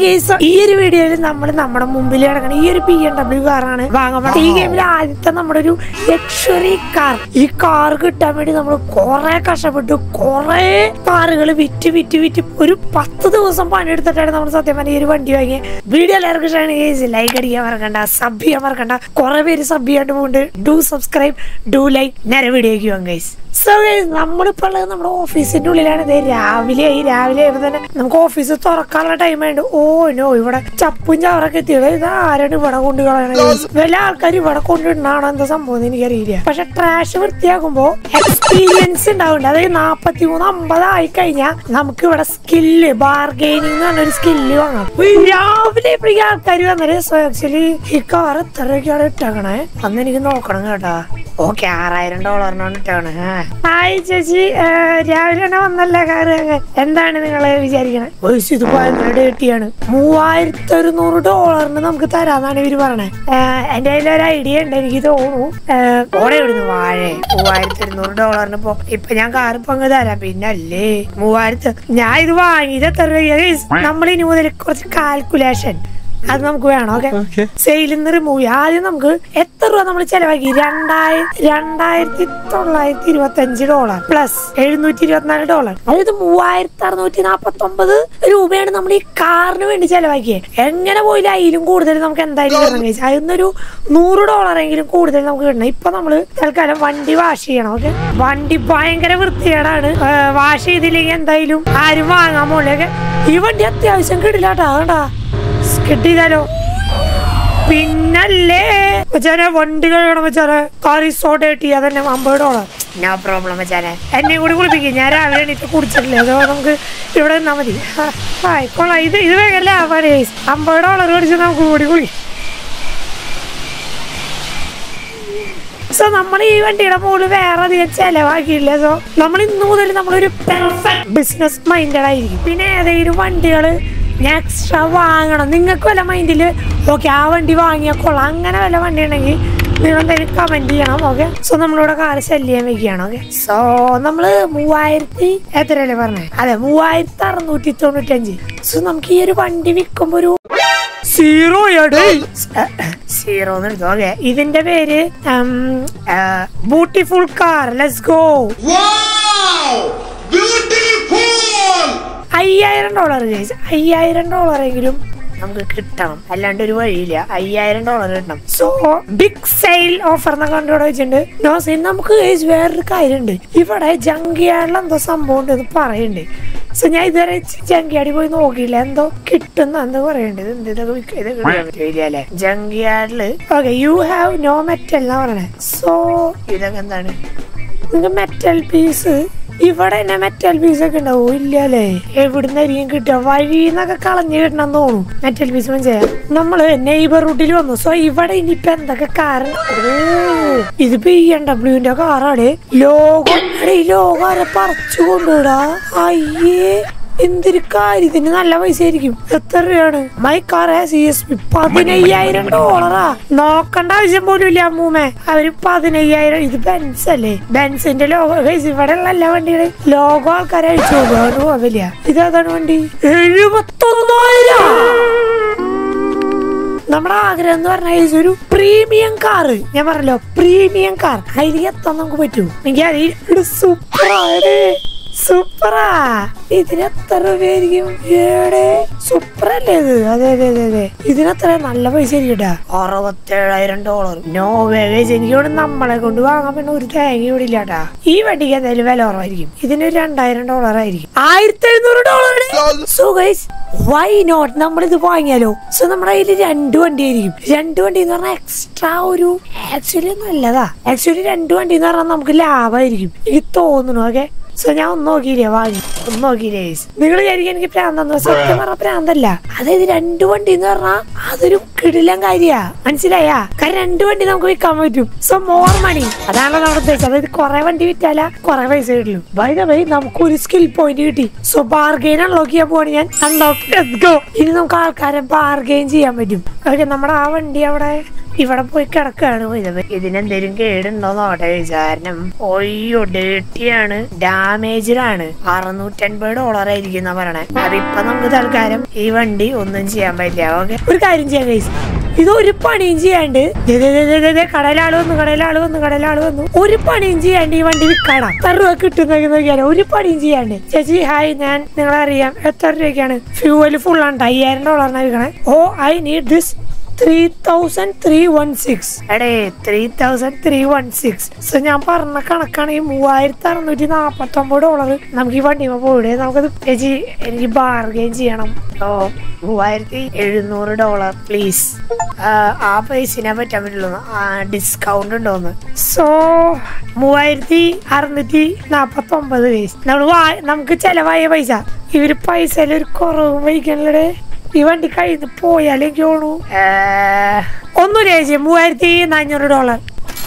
Case ഈ ഒരു വീഡിയോയിൽ നമ്മൾ നമ്മുടെ മുമ്പിൽ കിടക്കുന്ന ഈ ഒരു പി എം ഡബ്ല്യു കാറാണ് വാങ്ങാൻ പോകുന്നത്. ഈ ഗെയിമിൽ ആദ്യത്തെ നമ്മുടെ ഒരു ലക്ഷറി കാർ ഈ കാർ കിട്ടാൻ വേണ്ടി നമ്മൾ കുറെ കഷ്ടപ്പെട്ടു കുറെ കാറുകൾ വിറ്റ് വിറ്റ് വിറ്റ് ഒരു പത്ത് ദിവസം പണിയെടുത്തിട്ടാണ് നമ്മൾ സത്യം പറഞ്ഞ ഈ ഒരു വണ്ടി വാങ്ങിയത് വീഡിയോ എല്ലാവർക്കും ഇഷ്ടമാണ് ലൈക്ക് അടിക്കാൻ മറക്കണ്ട സബ് ചെയ്യാൻ മറക്കണ്ട കുറെ പേര് സബ് ചെയ്യാണ്ട് പോകുന്നുണ്ട് ഡു സബ്സ്ക്രൈബ് ഡു ലൈക്ക് നേരെ വീഡിയോയ്ക്ക് വാങ്ങ ഗൈസ് സോ നമ്മളിപ്പോൾ ഉള്ളത് നമ്മുടെ ഓഫീസിന്റെ ഉള്ളിലാണ് ഇത് രാവിലെ ആയി രാവിലെ ആയപ്പോ തന്നെ നമുക്ക് ഓഫീസ് തുറക്കാനുള്ള ടൈം ആയിട്ട് ഓ നോ ഇവിടെ ചപ്പും ചവറൊക്കെ എത്തിയത് ഇത് ആരാണ് ഇവിടെ കൊണ്ട് കളയണത് വല്ല ആൾക്കാർ ഇവിടെ കൊണ്ടിടുന്നാണോ എന്താ സംഭവം എന്ന് എനിക്കറിയില്ല പക്ഷെ ട്രാഷ് വൃത്തിയാക്കുമ്പോ എക്സ്പീരിയൻസ് ഉണ്ടാവുന്നുണ്ട് അതായത് നാപ്പത്തി മൂന്ന് അമ്പത് ആയി കഴിഞ്ഞാൽ നമുക്ക് ഇവിടെ സ്കില്ല് ബാർഗൈനിങ് എന്ന് പറഞ്ഞൊരു സ്കില്ല് വാങ്ങാം ഉയ്, രാവിലെ ഇപ്പോഴേക്കും ആൾക്കാർ വന്നത് സോ ആക്ച്വലി ഈ കാർ എത്ര രൂപയ്ക്കാണ് ഇട്ടേക്കണേ അന്ന് എനിക്ക് നോക്കണം കേട്ടാ ഓക്കെ ആറായിരം ഡോളറിനാണ് ഇട്ടേക്കണേ ഹായ് ചേച്ചി ഏ, രാവിലെ തന്നെ വന്നല്ലേ കാറ് എന്താണ് നിങ്ങൾ വിചാരിക്കണേ വയസ്സ് ഇത് ഭയങ്കര ഡേട്ടിയാണ് മൂവായിരത്തി ഒരുന്നൂറ് ഡോളറിന് നമുക്ക് തരാന്നാണ് ഇവര് പറയണേ എന്റെ കയ്യിൽ ഒരു ഐഡിയ ഉണ്ട് എനിക്ക് തോന്നുന്നു ഏഹ്, ഓടെ ഇവിടുന്ന് വാഴേ മൂവായിരത്തി ഒരുന്നൂറ് ഡോളറിന് ഇപ്പൊ ഇപ്പൊ ഞാൻ കാർ ഇപ്പൊ അങ്ങ് തരാം പിന്നെ അല്ലേ മൂവായിരത്തി ഞാൻ ഇത് വാങ്ങിയത് എത്ര രൂപ നമ്മൾ ഇനി മുതൽ കുറച്ച് കാൽക്കുലേഷൻ അത് നമുക്ക് വേണം ഓക്കെ സെയിലിൽ നിന്ന് റിമൂവ് ചെയ്യാം ആദ്യം നമുക്ക് എത്ര രൂപ നമ്മൾ ചെലവാക്കി രണ്ടായിരം രണ്ടായിരത്തി തൊള്ളായിരത്തി ഇരുപത്തി അഞ്ച് ഡോളർ പ്ലസ് എഴുന്നൂറ്റി ഇരുപത്തിനാല് ഡോളർ അതായത് മൂവായിരത്തി അറുന്നൂറ്റി നാപ്പത്തി ഒമ്പത് രൂപയാണ് നമ്മൾ ഈ കാറിന് വേണ്ടി ചെലവാക്കിയത് എങ്ങനെ പോയില്ല അതിലും കൂടുതൽ നമുക്ക് എന്തായാലും കിട്ടണം കഴിച്ചാൽ അതിന്നൊരു നൂറ് ഡോളർ എങ്കിലും കൂടുതൽ നമുക്ക് കിട്ടണം ഇപ്പൊ നമ്മള് തൽക്കാലം വണ്ടി വാഷ് ചെയ്യണം ഓക്കെ വണ്ടി ഭയങ്കര വൃത്തികേടാണ് വാഷ് ചെയ്തില്ലെങ്കിൽ എന്തായാലും ആരും വാങ്ങാൻ പോലെയൊക്കെ ഈ വണ്ടി അത്യാവശ്യം കിടില്ല കേട്ടോ അതുകൊണ്ടാ കിട്ടിയതാലോ പിന്നല്ലേ വെച്ചാലെ വണ്ടി കഴിയണം വെച്ചാലെ കറി സോഡ കിട്ടി അതന്നെ അമ്പത് ഡോളർ നോ പ്രോബ്ലം വെച്ചാലെ എന്നെ കൂടി കുളിപ്പിക്കും ഞാൻ രാവിലെ എണീറ്റ് കുടിച്ചിട്ടില്ല അതോ നമുക്ക് ഇവിടെ നിന്നാ മതി ആയിക്കോളാം ഇത് ഇത് വേഗല്ലേ അമ്പത് ഡോളർ മേടിച്ച് നമുക്ക് കൂടി കുളി സോ നമ്മൾ ഈ വണ്ടിയുടെ മുകളിൽ വേറെ അധികം ചെലവാക്കിയില്ല സോ നമ്മൾ ഇന്നു മുതൽ നമ്മളൊരു പെർഫെക്റ്റ് ബിസിനസ് മൈൻഡഡ് ആയിരിക്കും പിന്നെ ഏതെങ്കിലും വണ്ടികള് ഞാൻ എക്സ്ട്രാ വാങ്ങണം നിങ്ങൾക്ക് വല്ല മൈൻഡിൽ ഓക്കെ ആ വണ്ടി വാങ്ങിയാൽ കൊള്ളാം അങ്ങനെ വല്ല വണ്ടി ഉണ്ടെങ്കിൽ നിങ്ങൾ എന്തായാലും കമന്റ് ചെയ്യണം ഓക്കെ സോ നമ്മളിവിടെ കാറ് സെല് ചെയ്യാൻ വെക്കുകയാണ് ഓക്കെ സോ നമ്മള് മൂവായിരത്തി എത്രയല്ലേ പറഞ്ഞേ അതെ മൂവായിരത്തി അറുന്നൂറ്റി തൊണ്ണൂറ്റഞ്ച് സോ നമുക്ക് ഈ ഒരു വണ്ടി വിൽക്കുമ്പോ ഒരു സീറോ സീറോ ഓക്കെ ഇതിന്റെ പേര് beautiful car let's go Wow! Beautiful! അയ്യായിരം ഡോളർ കഴിച്ച് അയ്യായിരം ഡോളറെങ്കിലും നമുക്ക് കിട്ടണം അല്ലാണ്ട് ഒരു വഴിയില്ല അയ്യായിരം ഡോളർ കിട്ടണം സോ ബിഗ് സെയിൽ ഓഫർ എന്നൊക്കെ കണ്ടുകൂടെ വെച്ചിട്ടുണ്ട് നോ സെയിൽ നമുക്ക് guys വേറൊരു കാര്യമുണ്ട് ഇവിടെ ജങ്കിയാടിൽ എന്തോ സംഭവം ഉണ്ട് എന്ന് പറയുന്നുണ്ട് സോ ഞാൻ ഇതുവരെ ജങ്കിയാടി പോയി നോക്കിയില്ല എന്തോ കിട്ടുന്ന എന്തോ പറയണ്ടത് ഇത് എന്ത് ഇതൊക്കെ വിക്ക- ഇത് കിട്ടാൻ പറ്റില്ല അല്ലേ ജങ്കിയാടില് okay you have no metal എന്നാ പറയണേ സോ ഇതൊക്കെ എന്താണ് നിങ്ങൾക്ക് മെറ്റൽ പീസ് ഇവിടെ തന്നെ മെറ്റൽ പീസ് ഒക്കെ ഉണ്ടാവോ ഇല്ലല്ലേ എവിടുന്നായിരിക്കും കിട്ടുക വഴിന്നൊക്കെ കളഞ്ഞു കിട്ടണം തോന്നും മെറ്റൽ പീസ് മനസ്സിലായി നമ്മള് നെയ്ബർഹുഡിൽ വന്നു സോ ഇവിടെ ഇനിയിപ്പൊ എന്തൊക്കെ കാരണം ഓ ഇത് ബി എം ഡബ്ല്യുവിന്റെ കാറാണ് ലോഗോ എടാ, ഈ ലോഗോ ആരെ പറിച്ചു കൊണ്ടുവിടാ അയ്യേ എന്തൊരു കാര്യത്തിന് നല്ല പൈസ ആയിരിക്കും എത്ര രൂപയാണ് my car C S P പതിനയ്യായിരം ഡോളറാ നോക്കണ്ട ആവശ്യം പോലും ഇല്ല അമ്മൂമ്മേ അവര് പതിനയ്യായിരം ഇത് ബെൻസ് അല്ലേ ബെൻസിന്റെ ലോഗോ guys, ഇവിടെ ഉള്ള എല്ലാ വണ്ടികളും ലോഗോ ആൾക്കാരെ അഴിച്ചു പോകും അതുകൊണ്ട് പോവില്ല ഇതേതാണ് വണ്ടി എഴുപത്തൊന്നായിരം നമ്മുടെ ആഗ്രഹം എന്ന് പറഞ്ഞാൽ ഒരു പ്രീമിയം കാറ് ഞാൻ പറഞ്ഞല്ലോ പ്രീമിയം കാർ അതിൽ എത്താൻ നമുക്ക് പറ്റൂ എനിക്ക് അതിൽ സൂപ്പറാണ് സൂപ്പറാ ഇതിന് എത്ര രൂപയായിരിക്കും ഏടെ സൂപ്പർ അല്ലേ ഇത് അതെ അതെ അതെ അതെ ഇതിനെത്ര നല്ല പൈസ ആയിരിക്കട്ടാ അറുപത്തേഴായിരം ഡോളർ നോ വേവേജ് എനിക്ക് ഇവിടെ നമ്മളെ കൊണ്ട് വാങ്ങാൻ പിന്നെ ഒരു തേങ്ങ ഇവിടെ ഇല്ലാട്ടാ ഈ വണ്ടിക്ക് എന്തായാലും വില കുറവായിരിക്കും ഇതിന് ഒരു രണ്ടായിരം ഡോളർ ആയിരിക്കും ആയിരത്തി എഴുന്നൂറ് dollar so guys why not നമ്മൾ ഇത് വാങ്ങിയാലോ സോ നമ്മുടെ കയ്യിൽ രണ്ട് വണ്ടി ആയിരിക്കും രണ്ട് വണ്ടി എന്ന് പറഞ്ഞാൽ എക്സ്ട്രാ ഒരു ആക്ച്വലി നല്ലതാ ആക്ച്വലി രണ്ട് വണ്ടി എന്ന് പറഞ്ഞാൽ നമുക്ക് ലാഭമായിരിക്കും എനിക്ക് തോന്നുന്നു ഓക്കെ സോ ഞാൻ ഒന്നും നോക്കിയില്ലേ വാങ്ങി ഒന്നും നോക്കിയില്ലേ നിങ്ങൾ വിചാരിക്കും എനിക്ക് പ്രാന്തെന്ന് സത്യം പറഞ്ഞ പ്രാന്തല്ല അതായത് രണ്ട് വണ്ടി എന്ന് പറഞ്ഞാൽ അതൊരു കിടിലം കാര്യാ മനസ്സിലായാ കാരണം രണ്ട് വണ്ടി നമുക്ക് വിൽക്കാൻ പറ്റും സോ മോർ മണി അതാണല്ലോ നമ്മുടെ ഉദ്ദേശം അതായത് കുറെ വണ്ടി വിറ്റാല കുറെ പൈസ കിട്ടുള്ളൂ ബൈ ദ വൈ നമുക്ക് ഒരു സ്കിൽ പോയിന്റ് കിട്ടി സോ ബാർഗെയിൻ അൺലോക്ക് ചെയ്യാൻ പോവാണ് ഞാൻ അൺലോക്ക് ഗോ ഇനി നമുക്ക് ആൾക്കാരെ ബാർഗെയിൻ ചെയ്യാൻ പറ്റും ഓക്കെ നമ്മുടെ ആ വണ്ടി അവിടെ ഇവിടെ പോയി കിടക്കാണ് ഇത് ഇതിനെന്തേലും കേടുണ്ടോ നോട്ടെ കാരണം ഒയ്യോ ഡേട്ടിയാണ് ഡാമേജിലാണ് അറുന്നൂറ്റൻപത് ഡോളർ ആയിരിക്കും എന്നാ പറയണേ അതിപ്പോ നമുക്ക് തൽക്കാലം ഈ വണ്ടി ഒന്നും ചെയ്യാൻ പറ്റില്ല ഓക്കെ ഒരു കാര്യം ചെയ്യാം ഗൈസ് ഇത് ഒരു പണിയും ചെയ്യാണ്ട് ദേ ദേ ദേ ദേ ദേ ദേ കടയിലാള് വന്നു കടയിലാള് വന്നു കടയിലാള് വന്നു ഒരു പണിയും ചെയ്യാണ്ട് ഈ വണ്ടി വിൽക്കണം എത്ര രൂപ കിട്ടുന്ന നോക്കിയാലോ ഒരു പണിയും ചെയ്യാണ്ട് ചേച്ചി ഹായ് ഞാൻ നിങ്ങളെ അറിയാം എത്ര രൂപയ്ക്കാണ് ഫ്യൂവല് ഫുൾ ആണ് അയ്യായിരം ഡോളറിനാണ് വിൽക്കണേ oh I need this three thousand three one six എടേ three thousand three one six so ഞാൻ പറഞ്ഞ കണക്കാണെങ്കിൽ മൂവായിരത്തി അറുന്നൂറ്റി നാപ്പത്തി ഒമ്പത് ഡോളർ നമുക്ക് ഈ വണ്ടിമ പോയിടെ നമുക്കത് ചേച്ചി എനിക്ക് ബാർഗെയിൻ ചെയ്യണം ഓ മൂവായിരത്തി എഴുന്നൂറ് ഡോളർ പ്ലീസ് ആ പൈസനെ പറ്റാൻ പറ്റുള്ളൂ ഡിസ്കൗണ്ട് ഉണ്ടോന്ന് സോ മൂവായിരത്തി അറുന്നൂറ്റി നാപ്പത്തി ഒമ്പത് പൈസ നമ്മൾ നമുക്ക് ചെലവായ പൈസ ഇവര് പൈസയിൽ ഒരു കുറവ് വഹിക്കണല്ലേ ഈ വണ്ടി കയ്യിൽ നിന്ന് പോയാലേ എനിക്ക് തോന്നു ഒന്നുമില്ല ചേച്ചി മൂവായിരത്തി നാനൂറ് ഡോളർ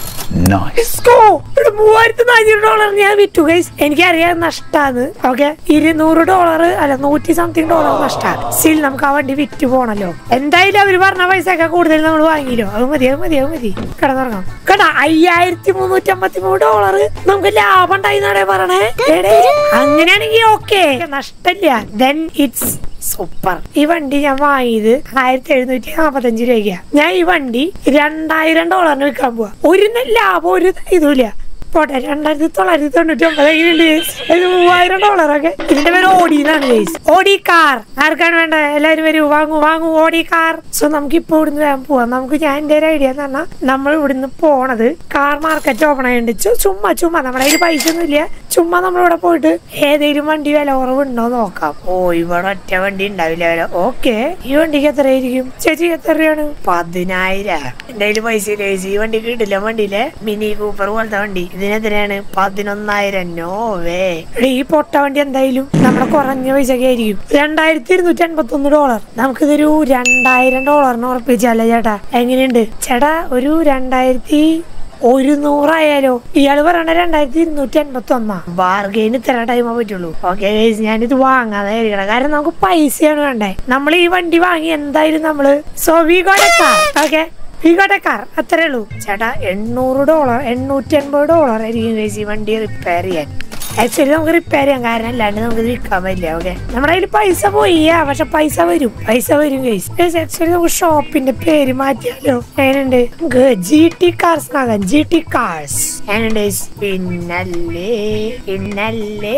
Nice. Go! ഇവിടെ മൂവായിരത്തി നാനൂറ് ഡോളർ ഞാൻ വിറ്റു ഗൈസ് എനിക്കറിയാം നഷ്ടാന്ന് ഓക്കെ ഇരുന്നൂറ് ഡോളർ അല്ല നൂറ്റി സംതിങ് ഡോളർ നഷ്ടാണ് സ്റ്റിൽ നമുക്ക് ആ വണ്ടി വിറ്റ് പോണല്ലോ എന്തായാലും അവര് പറഞ്ഞ പൈസ ഒക്കെ കൂടുതൽ നമ്മൾ വാങ്ങിയില്ലോ അത് മതി അത് മതി അത് മതി കിടന്നുറങ്ങാം കേട്ടാ അയ്യായിരത്തി മുന്നൂറ്റി അമ്പത്തി മൂന്ന് ഡോളർ നമുക്ക് ലാഭം ഉണ്ടായി എന്നാടേ പറയണേ എടേ, അങ്ങനെയാണെങ്കിൽ ഓക്കെ നഷ്ടല്ല ദെൻ ഇറ്റ്സ് സൂപ്പർ ഈ വണ്ടി ഞാൻ വാങ്ങിയത് ആയിരത്തി എഴുന്നൂറ്റി നാപ്പത്തഞ്ച് രൂപയ്ക്കാ ഞാൻ ഈ വണ്ടി രണ്ടായിരം ഡോളറിന് വിൽക്കാൻ പോവാ ഒരു ന- ലാഭം ഒരു ഇതുമില്ല പോട്ടെ രണ്ടായിരത്തി തൊള്ളായിരത്തി തൊണ്ണൂറ്റി ഒമ്പത് എങ്ങനെയുണ്ട് guys? ഇത് മൂവായിരം ഡോളറൊക്കെ ഇതിന്റെ പേര് ഓടി എന്നാണ് ഗൈസ് ഓടി കാർ ആർക്കാണ് വേണ്ട എല്ലാവരും വരൂ വാങ്ങൂ വാങ്ങൂ ഓടി കാർ സോ നമുക്ക് ഇപ്പൊ ഇവിടുന്ന് വേഗം പോവാം നമുക്ക് ഞാൻ എന്റെ ഒരു ഐഡിയ എന്ന് പറഞ്ഞാൽ നമ്മൾ ഇവിടുന്ന് പോണത് കാർ മാർക്കറ്റ് ഓപ്പൺ ആയിട്ടുണ്ട് ചു- ചുമ്മാ ചുമ്മാ നമ്മുടെ കയ്യിൽ പൈസ ഒന്നും ഇല്ല ചുമ്മാ നമ്മളിവിടെ പോയിട്ട് ഏതെങ്കിലും വണ്ടി വില കുറവുണ്ടോ നോക്കാം ഓ ഇവിടെ ഒറ്റ വണ്ടി ഉണ്ടാവില്ല വില ഓക്കെ ഈ വണ്ടിക്ക് എത്രയായിരിക്കും ചേച്ചി എത്രയാണ് പതിനായിരം എന്റെ കയ്യിൽ പൈസ ഇല്ല ചേച്ചി ഈ വണ്ടി കിട്ടില്ല വണ്ടിയിലെ മിനി കൂപ്പർ പോലത്തെ വണ്ടി ഇതിനെതിരെയാണ് പതിനൊന്നായിരം നോ വേ ഈ പൊട്ട വണ്ടി എന്തായാലും നമ്മുടെ കുറഞ്ഞ പൈസക്ക് ആയിരിക്കും രണ്ടായിരത്തി ഇരുന്നൂറ്റി അൻപത്തി ഒന്ന് ഡോളർ നമുക്കിതൊരു രണ്ടായിരം ഡോളറിന് ഉറപ്പിച്ചല്ലേ ചേട്ടാ എങ്ങനെയുണ്ട് ചേട്ടാ ഒരു രണ്ടായിരത്തി ഒരു നൂറായാലോ ഇയാള് പറയണ രണ്ടായിരത്തി ഇരുന്നൂറ്റി അൻപത്തി ഒന്നാ ബാർഗെയിന് ഇത്ര ടൈമേ പറ്റുള്ളൂ ഓക്കെ ഞാനിത് വാങ്ങാതെ ഇരിക്കണം കാരണം നമുക്ക് പൈസയാണ് വേണ്ടേ നമ്മൾ ഈ വണ്ടി വാങ്ങി എന്തായാലും നമ്മള് so we got a car okay we got a car അത്രേ ഉള്ളൂ ചേട്ടാ എണ്ണൂറ് ഡോളർ എണ്ണൂറ്റി അൻപത് ഡോളർ ആയിരിക്കും guys ഈ വണ്ടി റിപ്പയർ ചെയ്യാൻ ആക്ച്വലി നമുക്ക് റിപ്പയർ ചെയ്യാൻ കാരണം അല്ലാണ്ട് നമുക്ക് ഇത് വിൽക്കാൻ പറ്റില്ല ഓക്കെ നമ്മുടെ കയ്യിൽ പൈസ പോയി പക്ഷെ പൈസ വരും പൈസ വരും ഗൈസ് ആക്ച്വലി നമുക്ക് ഷോപ്പിന്റെ പേര് മാറ്റിയാലോ എങ്ങനെയുണ്ട് നമുക്ക് ജി ടി കാർസ് ആകാം ജി ടി കാർസ് എങ്ങനെയുണ്ട് guys? പിന്നല്ലേ പിന്നല്ലേ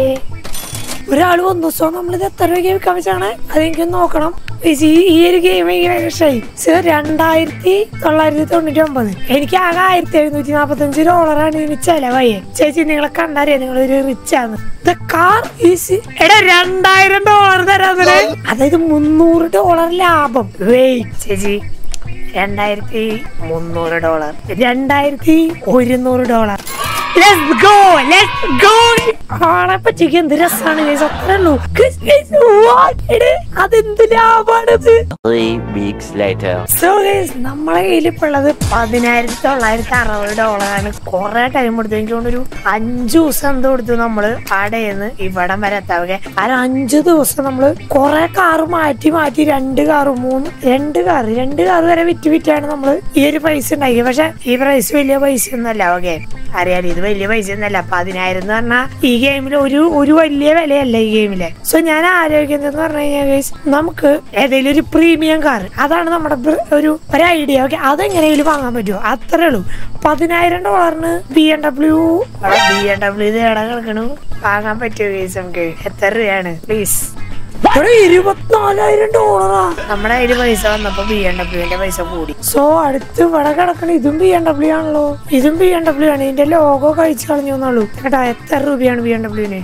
ഒരാൾ വന്നു സോ നമ്മളിത് എത്ര രൂപയ്ക്ക് വിൽക്കാൻ വെച്ചാണ് അതെനിക്ക് നോക്കണം Guys, ഈ ഈ ഒരു ഗെയിം എനിക്ക് ഭയങ്കര ഇഷ്ടമായി സർ രണ്ടായിരത്തി തൊള്ളായിരത്തി തൊണ്ണൂറ്റി ഒമ്പത് എനിക്ക് ആകെ ആയിരത്തി എഴുന്നൂറ്റി നാപ്പത്തി അഞ്ച് ഡോളറാണ് ഇതിന് ചെലവായേ ചേച്ചി നിങ്ങളെ കണ്ടറിയാം നിങ്ങൾ ഒരു റിച്ച് ആണ് ദ കാർ ഈസ് എടാ രണ്ടായിരം ഡോളർ തരാതെ അതായത് മുന്നൂറ് ഡോളർ ലാഭം വെയിറ്റ് ചേച്ചി രണ്ടായിരത്തി മുന്നൂറ് ഡോളർ രണ്ടായിരത്തി ഒരുന്നൂറ് dollar Let's go! Let's go! ആളെ പറ്റിക്ക് എന്ത് രസാണ് guys. അത്രേ ഉള്ളൂ Guys, guys, what? എടേ, അതെന്ത് ലാഭാണത് Three weeks later. So guys നമ്മളെ കയ്യിൽ ഇപ്പൊ ഉള്ളത് പതിനായിരത്തി തൊള്ളായിരത്തി അറുപത് ഡോളറാണ് കുറെ ടൈം എടുത്തു എനിക്ക് തോന്നുന്നു ഒരു അഞ്ചു ദിവസം എന്ത് കൊടുത്തു നമ്മള് അടയെന്ന് ഇവിടം വരെ എത്താവുക കാരണം അഞ്ചു ദിവസം നമ്മള് കുറെ കാറ് മാറ്റി മാറ്റി രണ്ട് കാറ് മൂന്ന് രണ്ട് കാറ് രണ്ട് കാറ് വരെ വിറ്റ് വിറ്റാണ് നമ്മള് ഈ ഒരു പൈസ ഉണ്ടാക്കിയത് പക്ഷെ ഈ പ്രൈസ് വലിയ പൈസ ഒന്നല്ല ഓക്കെ അറിയാലോ ഇത് വലിയ പൈസ ഒന്നല്ല പതിനായിരം എന്ന് പറഞ്ഞാൽ ഈ ഗെയിമിൽ ഒരു ഒരു വലിയ വിലയല്ല ഈ ഗെയിമിലെ സോ ഞാൻ ആലോചിക്കുന്നത് പറഞ്ഞു കഴിഞ്ഞാൽ guys, നമുക്ക് ഏതെങ്കിലും ഒരു പ്രീമിയം കാർ അതാണ് നമ്മുടെ ബ്ര- ഒരു ഒരു ഐഡിയ ഓക്കെ അതെങ്ങനെയും വാങ്ങാൻ പറ്റുമോ അത്രേ ഉള്ളൂ പതിനായിരം ഡോളറിന് B M W B M W ഇത് എവിടെ കിടക്കണു വാങ്ങാൻ പറ്റുമോ കേസ് നമുക്ക് എത്ര രൂപയാണ് പ്ലീസ് ഇവിടെ ഇരുപത്തിനാലായിരം ഡോളറാ നമ്മുടെ കയ്യില് പൈസ വന്നപ്പോ ബി എം ഡബ്ല്യുവിന്റെ പൈസ കൂടി സോ അടുത്ത് ഇവിടെ കിടക്കണ ഇതും ബി എം ഡബ്ല്യു ആണല്ലോ ഇതും ബി എം ഡബ്ല്യു ആണ് ഇതിന്റെ ലോഗോ കഴിച്ചു കളഞ്ഞു എന്നുള്ളൂ കേട്ടാ എത്ര രൂപയാണ് ബി എം ഡബ്ല്യുവിന്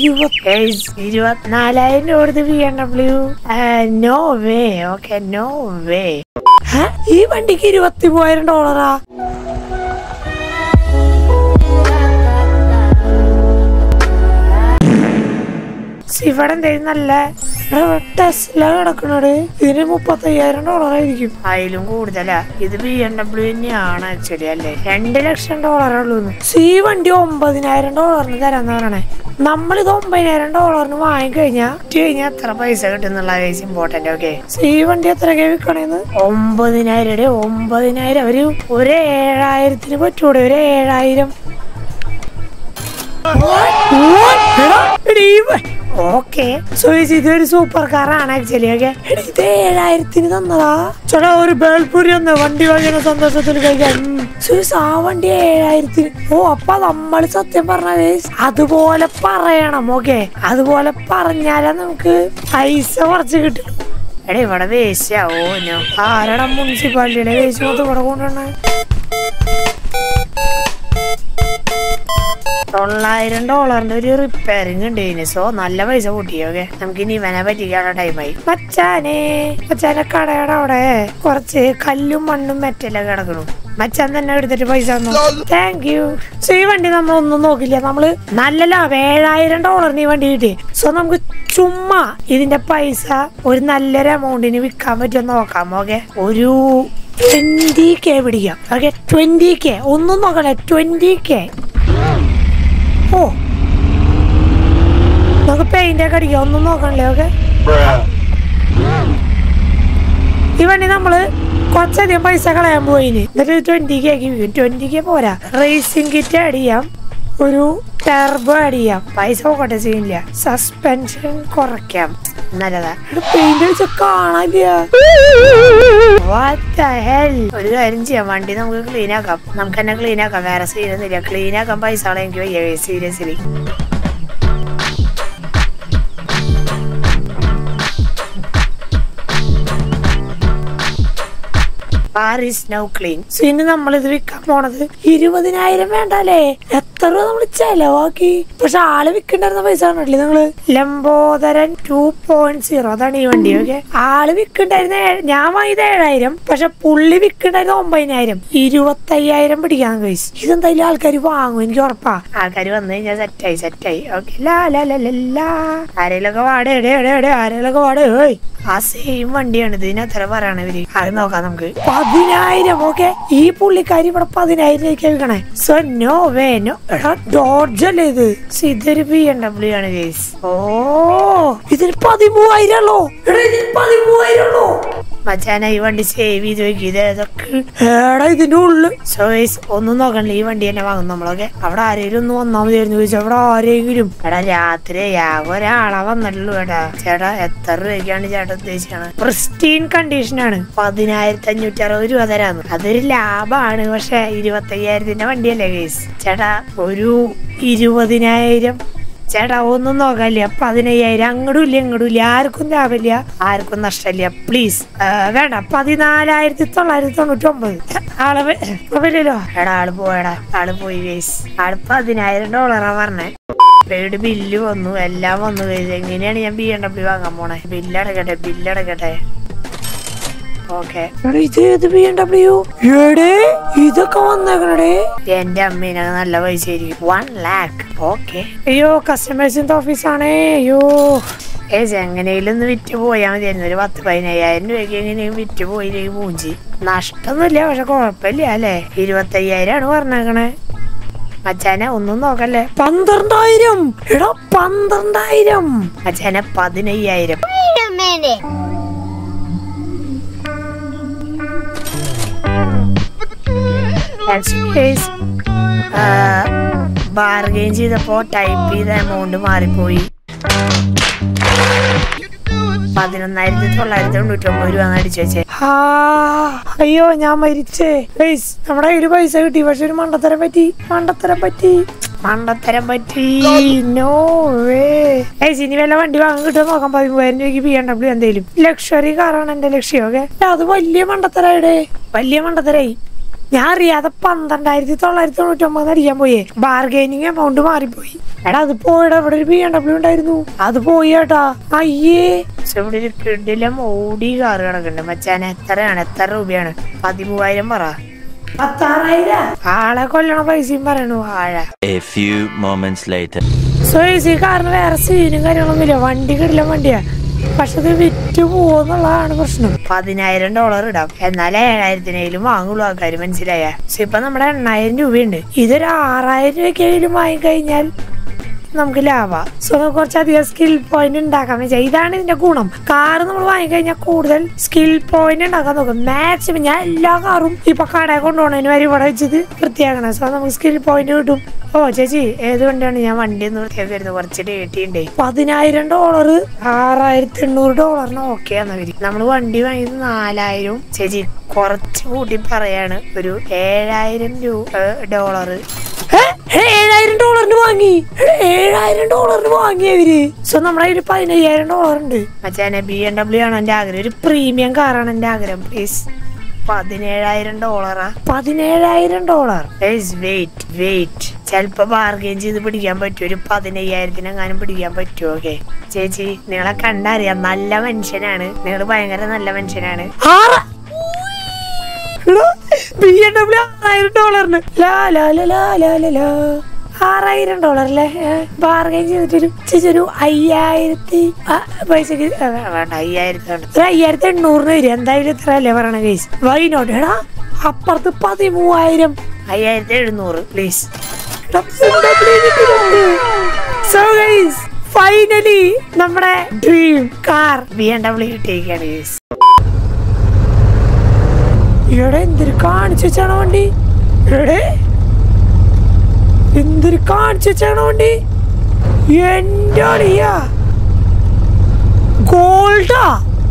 ഇരുപത്തിനാലായിരം രൂപ കൊടുത്ത് B M W no way okay no way ഈ വണ്ടിക്ക് ഇരുപത്തി മൂവായിരം ഡോളറാ ഇവിടെ എന്തായാലും നല്ല ടെസ്ല കിടക്കണത് ഇതിന് മുപ്പത്തയ്യായിരം ഡോളർ ആയിരിക്കും അതിലും കൂടുതലാ ഇത് ബി എം ഡബ്ല്യു തന്നെയാണ് ആക്ച്വലി അല്ലേ രണ്ട് ലക്ഷം ഡോളറേ ഉള്ളൂ സി വണ്ടി ഒമ്പതിനായിരം ഡോളറിന് തരാന്ന് പറയണേ നമ്മളിത് ഒമ്പതിനായിരം ഡോളറിന് വാങ്ങിക്കഴിഞ്ഞാൽ കഴിഞ്ഞാൽ എത്ര പൈസ കിട്ടുന്നുള്ള കേസ് ഇമ്പോർട്ടന്റ് ഓക്കെ സി വണ്ടി എത്രയൊക്കെ വിൽക്കണേന്ന് ഒമ്പതിനായിരം ഒമ്പതിനായിരം ഒരു ഒരു ഏഴായിരത്തിന് പറ്റൂടെ ഒരു ഏഴായിരം ഓക്കെ സോ ഇതൊരു സൂപ്പർ കാറാണ് ആക്ച്വലി ഓക്കെ ഇത് ഏഴായിരത്തിന് തന്നതാ ചേട്ടാ ഒരു ബേൽപൂരി ഒന്ന് വണ്ടി വാങ്ങിയ സന്തോഷത്തിൽ കഴിക്കാൻ സുരേഷ് ആ വണ്ടി ഏഴായിരത്തിന് ഓ അപ്പൊ നമ്മൾ സത്യം പറഞ്ഞ അതുപോലെ പറയണം ഓക്കെ അതുപോലെ പറഞ്ഞാലേ നമുക്ക് പൈസ കുറച്ച് കിട്ടും എടാ ഇവിടെ വേശ്യാവോ ഞാൻ ആരടാ മുനിസിപ്പാലിറ്റിയുടെ വേസ്റ്റ് മൊത്തം ഇവിടെ കൊണ്ടുവരണേ തൊള്ളായിരം ഡോളറിന്റെ ഒരു റിപ്പയറിംഗ് ഉണ്ട് ഇതിന് സോ നല്ല പൈസ കൂട്ടിയോക്കെ നമുക്ക് ഇനി ഇവനെ പറ്റിക്കാനുള്ള ടൈമായി മച്ചാനെ മച്ചാനെ കടയുടെ അവിടെ കുറച്ച് കല്ലും മണ്ണും മെറ്റലൊക്കെ കിടക്കണു മച്ചാൻ തന്നെ എടുത്തിട്ട് പൈസ തന്നു താങ്ക് യു സോ ഈ വണ്ടി നമ്മൾ ഒന്നും നോക്കില്ല നമ്മള് നല്ല ലാഭം ഏഴായിരം ഡോളറിന് ഈ വണ്ടി കിട്ടി സോ നമുക്ക് ചുമ്മാ ഇതിന്റെ പൈസ ഒരു നല്ലൊരു എമൗണ്ടിന് വിൽക്കാൻ പറ്റുമോ നോക്കാം ഓക്കെ ഒരു ട്വന്റി കെ പിടിക്കാം ഓക്കെ ട്വന്റി കെ ഒന്നും നോക്കണേ ട്വന്റി കെ ഓ നമുക്ക് പെയിന്റ് ഒക്കെ അടിക്കാം ഒന്നും നോക്കണല്ലേ ഓക്കെ ഈ വണ്ടി നമ്മള് കുറച്ചധികം പൈസ കളയാൻ പോയിന് എന്നിട്ട് ട്വന്റി കെ ട്വന്റി കെ പോരാ റേസിംഗ് കിറ്റ് ആഡ് ചെയ്യാം ഒരു ടെർബോ ആഡ് ചെയ്യാം പൈസ പോകട്ടെ സീനില്ല സസ്പെൻഷൻ കുറയ്ക്കാം നല്ലതാ പെയിന്റ് അടിച്ച കാണാനില്ല What the hell? ഒരു കാര്യം ചെയ്യാം വണ്ടി നമുക്ക് ക്ലീൻ ആക്കാം നമുക്ക് തന്നെ ക്ലീൻ ആക്കാം വേറെ സീരിയസ് ഇല്ല ക്ലീൻ ആക്കാൻ പൈസ എനിക്ക് വയ്യ seriously car is now clean so ഇനി നമ്മൾ ഇത് വിൽക്കാൻ പോണത് ഇരുപതിനായിരം വേണ്ടല്ലേ എത്ര രൂപ നമ്മൾ ചെലവാക്കി പക്ഷെ ആള് വിൽക്കണ്ടായിരുന്ന പൈസ കണ്ടില്ലേ നിങ്ങള് ലംബോദരൻ ടു പോയിന്റ് സീറോ അതാണ് ഈ വണ്ടി ഓക്കെ ആള് വിൽക്കണ്ടായിരുന്ന ഏഴ്- ഞാൻ വാങ്ങിയത് ഏഴായിരം പക്ഷെ പുള്ളി വിൽക്കണ്ടായിരുന്ന ഒമ്പതിനായിരം ഇരുപത്തയ്യായിരം പിടിക്കാൻ കഴിച്ചു ഇതെന്തായാലും ആൾക്കാർ വാങ്ങും എനിക്ക് ഉറപ്പാ ആൾക്കാർ വന്നു കഴിഞ്ഞാൽ സെറ്റായി സെറ്റായി ഓക്കെ ലാ ലാ ലാ ലാ ലാ ആരെയിലൊക്കെ വാടേ എടേ എടേ എടേ ആരെയിലൊക്കെ വാടേ ഓയ് ആ സെയിം വണ്ടിയാണ് ഇതിന് എത്ര പറയണ ഇവര് അത് നോക്കാം നമുക്ക് പതിനായിരം ഓക്കെ ഈ പുള്ളിക്കാരി ഇവിടെ പതിനായിരം രൂപയ്ക്ക് വിൽക്കണേ സോ നോ വേ നോ എടാ ഡോഡ്ജ് അല്ലേ ഇത് So, ഇതൊരു ബി എം ഡബ്ല്യു ആണ് ഗൈസ് ഓ ഇതിന് പതിമൂവായിരം ഉള്ളൂ എടാ ഇതിന് പതിമൂവായിരം ഉള്ളൂ മച്ചാന ഈ വണ്ടി സേവ് ചെയ്ത് വെക്കും ഇത് ഏതൊക്കെ ഏടാ ഇതിന്റെ ഉള്ളില് സോ ഗൈസ് ഒന്നും നോക്കണില്ല ഈ വണ്ടി തന്നെ വാങ്ങും നമ്മളൊക്കെ അവിടെ ആരെങ്കിലും ഒന്ന് വന്നാൽ മതിയായിരുന്നു ചോദിച്ചു അവിടെ ആരെങ്കിലും എടാ രാത്രി ആകെ ഒരാളെ വന്നിട്ടുള്ളൂ എടാ ചേട്ടാ എത്ര രൂപയ്ക്കാണ് ചേട്ടാ ഉദ്ദേശിച്ചാണ് പ്രിസ്റ്റീൻ കണ്ടീഷനാണ് പതിനായിരത്തി അഞ്ഞൂറ്റി അറുപത് രൂപ തരാന്ന് അതൊരു ലാഭമാണ് പക്ഷെ ഇരുപത്തയ്യായിരത്തിന്റെ വണ്ടിയല്ലേ ഗൈസ് ചേട്ടാ ഒരു ഇരുപതിനായിരം ചേട്ടാ ഒന്നും നോക്കാനില്ല പതിനയ്യായിരം അങ്ങടും ഇല്ല ഇങ്ങടും ഇല്ല ആർക്കും ലാഭമില്ല ആർക്കും നഷ്ടമില്ല പ്ലീസ് വേണ്ട പതിനാലായിരത്തി തൊള്ളായിരത്തി തൊണ്ണൂറ്റി ഒമ്പത് ആള് വ- വരില്ലല്ലോ എടാ ആള് പോയടാ ആള് പോയി വേസ് ആള് പതിനായിരം ഡോളറാ പറഞ്ഞേ പേട് ബില്ല് വന്നു എല്ലാം വന്നു കഴിച്ചു എങ്ങനെയാണ് ഞാൻ ബി എം ഡബ്ല്യു വാങ്ങാൻ പോണേ ബില്ലടക്കട്ടെ ബില്ലടക്കട്ടെ ഓക്കെ ഇത് ഏത് ബി എം ഡബ്ല്യു എടേ ഇതൊക്കെ വന്നേക്കണടേ എന്റെ അമ്മേനെ നല്ല പൈസ ആയിരിക്കും വൺ ലാക്ക് ഓക്കെ അയ്യോ കസ്റ്റമേഴ്സിന്റെ ഓഫീസാണേ അയ്യോ ഏസ് എങ്ങനെയും ഒന്ന് വിറ്റ് പോയാൽ മതിയായിരുന്നു ഒരു പത്ത് പതിനയ്യായിരം രൂപയ്ക്ക് എങ്ങനെയും വിറ്റ് പോയില്ലെങ്കിൽ മൂഞ്ചി നഷ്ടമൊന്നുമില്ല പക്ഷെ കുഴപ്പമില്ല അല്ലേ ഇരുപത്തയ്യായിരം ആണ് പറഞ്ഞേക്കണേ മച്ചാനെ ഒന്നും നോക്കല്ലേ പന്ത്രണ്ടായിരം എടാ പന്ത്രണ്ടായിരം മച്ചാനെ പതിനയ്യായിരം Wait a minute. ബാർഗെയിൻ ചെയ്തപ്പോ ടൈപ്പ് ചെയ്ത എമൗണ്ട് മാറിപ്പോയി പതിനൊന്നായിരത്തി തൊള്ളായിരത്തി തൊണ്ണൂറ്റി ഒമ്പത് രൂപ അടിച്ചു വെച്ചേ അയ്യോ ഞാൻ മരിച്ചേ ഗയ്സ്, നമ്മുടെ കയ്യില് പൈസ കിട്ടി പക്ഷെ ഒരു മണ്ടത്തരം പറ്റി മണ്ടത്തരം പറ്റി മണ്ടത്തരം പറ്റി നോ വേ ഗയ്സ്, ഇനി വല്ല വണ്ടി വാങ്ങാൻ കിട്ടുമോ നോക്കാം പതിമൂവായിരം രൂപയ്ക്ക് ബി എം ഡബ്ല്യു എന്തേലും ലക്ഷറി കാറാണ് എന്റെ ലക്ഷ്യം ഓക്കെ അത് വലിയ മണ്ടത്തരായിടേ വലിയ മണ്ടത്തരായി ഞാൻ അറിയാതെ പന്ത്രണ്ടായിരത്തി തൊള്ളായിരത്തി തൊണ്ണൂറ്റി ഒമ്പത് അടിക്കാൻ പോയേ ബാർഗൈനിങ് എമൗണ്ട് മാറിപ്പോയി എടാ അത് പോയടാ ഇവിടെ ഒരു ബി എം ഡബ്ല്യു ഉണ്ടായിരുന്നു അത് പോയി ഏട്ടാ അയ്യേ പക്ഷെ ഇവിടെ ഒരു കിടിലം ഓടി കാർ കിടക്കുന്നുണ്ട് മച്ചാൻ എത്രയാണ് എത്ര രൂപയാണ് പതിമൂവായിരം പറ പത്താറായിരം ആളെ കൊല്ലണ പൈസയും പറയണു ആഴ A few moments later. So ഈ കാറിന് വേറെ സീനും കാര്യങ്ങളൊന്നുമില്ല വണ്ടി കിടിലം വണ്ടിയാ പക്ഷെ ഇത് വിറ്റ് പോകുന്നുള്ളതാണ് പ്രശ്നം പതിനായിരം ഡോളർ ഇടാം എന്നാലേ ഏഴായിരത്തിനേലും വാങ്ങുള്ളൂ ആൾക്കാർ മനസ്സിലായ പക്ഷെ ഇപ്പൊ നമ്മുടെ എണ്ണായിരം രൂപയുണ്ട് ഇതൊരു ആറായിരം രൂപയ്ക്കെങ്കിലും വാങ്ങിക്കഴിഞ്ഞാൽ നമുക്ക് ലാഭ സോ നമുക്ക് കുറച്ചധികം സ്കിൽ പോയിന്റ് ഉണ്ടാക്കാൻ വെച്ചാൽ ഇതാണ് ഇതിന്റെ ഗുണം കാർ നമ്മൾ വാങ്ങിക്കഴിഞ്ഞാൽ കൂടുതൽ സ്കിൽ പോയിന്റ് ഉണ്ടാക്കാൻ നോക്കും മാക്സിമം ഞാൻ എല്ലാ കാറും ഇപ്പൊ കടയിൽ കൊണ്ടുപോകണതിന് വരെ ഇവിടെ വെച്ചത് വൃത്തിയാക്കണം സോ നമുക്ക് സ്കിൽ പോയിന്റ് കിട്ടും ഓ ചേച്ചി ഏത് വണ്ടിയാണ് ഞാൻ വണ്ടി ഒന്ന് വൃത്തിയാക്കി വരുന്നത് കുറച്ച് ഡേറ്റി ഉണ്ട് പതിനായിരം ഡോളർ ആറായിരത്തി എണ്ണൂറ് ഡോളറിന് ഓക്കെ എന്നവര് നമ്മൾ വണ്ടി വാങ്ങിയത് നാലായിരം ചേച്ചി കുറച്ച് കൂട്ടി പറയാണ് ഒരു ഏഴായിരം രൂപ ഡോളർ ഏഴായിരം ഡോളറിന് വാങ്ങി ഏഴായിരം ഡോളറിന് വാങ്ങി അവര് സോ നമ്മുടെ കയ്യിൽ പതിനയ്യായിരം ഡോളർ ഉണ്ട് മച്ചാനെ ബി എം ഡബ്ല്യു ആണ് എന്റെ ആഗ്രഹം ഒരു പ്രീമിയം കാറാണ് എന്റെ ആഗ്രഹം പ്ലീസ് പതിനേഴായിരം ഡോളറാ പതിനേഴായിരം ഡോളർ വെയിറ്റ് വെയിറ്റ് ചിലപ്പോ ബാർഗെയിൻ ചെയ്ത് പിടിക്കാൻ പറ്റും ഒരു പതിനയ്യായിരത്തിനെങ്ങാനും പിടിക്കാൻ പറ്റുമോ ഓക്കെ ചേച്ചി നിങ്ങളെ കണ്ടറിയാം നല്ല മനുഷ്യനാണ് നിങ്ങൾ ഭയങ്കര നല്ല മനുഷ്യനാണ് ആറ് ബി എം ഡബ്ല്യു ആറായിരം ഡോളറിന് ലാ ലാ ലാ ലാ ലാ ലാ ലാ ആറായിരം ഡോളർ അല്ലേ ബാർഗൈൻ ചെയ്തിട്ടൊരു ചേച്ചി ഒരു അയ്യായിരത്തി ആ, പൈസക്ക് ആ, വേ- വേണ്ട അയ്യായിരത്തി വേണ്ട ഒരു അയ്യായിരത്തി എണ്ണൂറിന് വരും എന്തായാലും ഇത്ര അല്ലേ പറയണ കേസ് വൈനോട്ട് എടാ അപ്പുറത്ത് പതിമൂവായിരം അയ്യായിരത്തി എഴുന്നൂറ് പ്ലീസ് സോ ഗൈസ് ഫൈനലി നമ്മുടെ dream car B M W കിട്ടിയിരിക്കുകയാണ് ഗൈസ് ഇവിടെ എന്തൊരു കാണിച്ചു വെച്ചാണ് വണ്ടി എടേ എന്തൊരു കാണിച്ചു വെച്ചാണ് വണ്ടി എന്റെ അളിയാ ഗോൾഡാ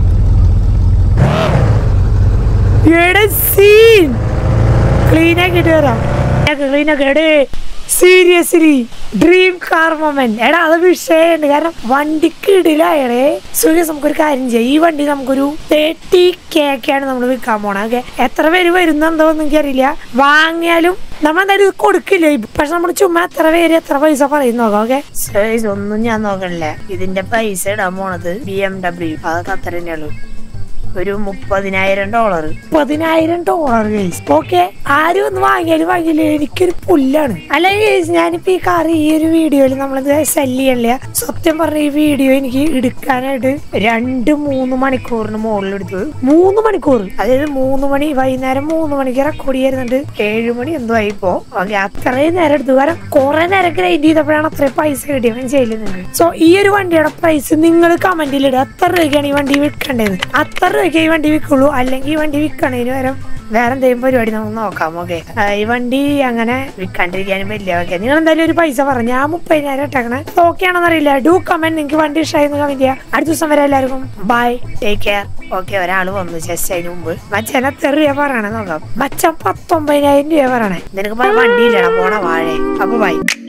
എടെ സീൻ ക്ലീൻ ആക്കിട്ട് വരാം ക്ലീൻ ആക്കി എടേ സീരിയസ്ലി ഡ്രീം കാർ മൊമെന്റ് എടാ അത് വിഷയമുണ്ട് കാരണം വണ്ടിക്ക് ഇടിലായടേ സുഖം നമുക്കൊരു കാര്യം ചെയ്യാം ഈ വണ്ടി നമുക്കൊരു തേർട്ടി കെ ഒക്കെയാണ് നമ്മൾ വിൽക്കാൻ പോണത് ഓക്കെ എത്ര പേര് വരുന്നുണ്ടോ എന്ന് എനിക്കറിയില്ല വാങ്ങിയാലും നമ്മൾ എന്തായാലും ഇത് കൊടുക്കില്ല പക്ഷെ നമ്മൾ ചുമ്മാ എത്ര പേര് എത്ര പൈസ പറയുന്നു നോക്കാം ഓക്കെ സൈസ് ഒന്നും ഞാൻ നോക്കണില്ല ഇതിന്റെ പൈസ ഇടാൻ പോണത് ബി എം ഡബ്ല്യു അതൊക്കെ അത്ര തന്നെ ഉള്ളൂ ഒരു മുപ്പതിനായിരം ഡോളർ പതിനായിരം ഡോളർ ഓക്കെ ആരും ഒന്ന് വാങ്ങിയാലും വാങ്ങിയില്ല എനിക്കൊരു പുല്ലാണ് അല്ലെങ്കിൽ guys, ഞാനിപ്പോ ഈ കാർ ഈ ഒരു വീഡിയോയിൽ നമ്മളിത് സെല് ചെയ്യണില്ല സത്യം പറഞ്ഞ ഈ വീഡിയോ എനിക്ക് എടുക്കാനായിട്ട് രണ്ട് മൂന്ന് മണിക്കൂറിന് മുകളിൽ എടുത്തത് മൂന്ന് മണിക്കൂർ അതായത് മൂന്ന് മണി വൈകുന്നേരം മൂന്ന് മണിക്ക് റെക്കോർഡ് ചെയ്യുന്നുണ്ട് ഏഴ് മണി എന്തോ ആയിപ്പോ ഓക്കെ അത്രയും നേരം എടുത്തു കാരണം കുറെ നേരം ഗ്രൈൻഡ് ചെയ്തപ്പോഴാണ് അത്രയും പൈസ കിട്ടിയത് മനസ്സിലായില്ലേ നിങ്ങൾക്ക് സോ ഈ ഒരു വണ്ടിയുടെ പ്രൈസ് നിങ്ങൾ കമന്റിൽ ഇടുക എത്ര രൂപയ്ക്കാണ് ഈ വണ്ടി വിൽക്കേണ്ടത് അത്ര രൂപയ്ക്ക് ഈ വണ്ടി വിൽക്കുള്ളൂ അല്ലെങ്കിൽ ഈ വണ്ടി വിൽക്കണതിന് പകരം വേറെ എന്തെങ്കിലും പരിപാടി നമുക്ക് നോക്കാം ഓക്കെ ഈ വണ്ടി അങ്ങനെ വിൽക്കാണ്ടിരിക്കാനും വലിയ ഓക്കെ നിങ്ങൾ എന്തായാലും ഒരു പൈസ പറഞ്ഞു ഞാൻ മുപ്പതിനായിരം ഇട്ടേക്കണേ ഓക്കെ ആണെന്നറിയില്ല ഡു കമന്റ് നിങ്ങൾക്ക് വണ്ടി ഇഷ്ടമായിരുന്നു കമന്റ് ചെയ്യാം അടുത്ത ദിവസം വരെ എല്ലാവർക്കും ബൈ ടേക്ക് കെയർ ഓക്കെ ഒരാൾ വന്നു ജസ്റ്റ് അതിന് മുമ്പ് മച്ചൻ എത്ര രൂപ പറയണേ നോക്കാം മച്ചൻ പത്തൊമ്പതിനായിരം രൂപ പറയണേ നിനക്ക് വണ്ടി ഇല്ലടാ പോണ വാഴേ അപ്പൊ ബൈ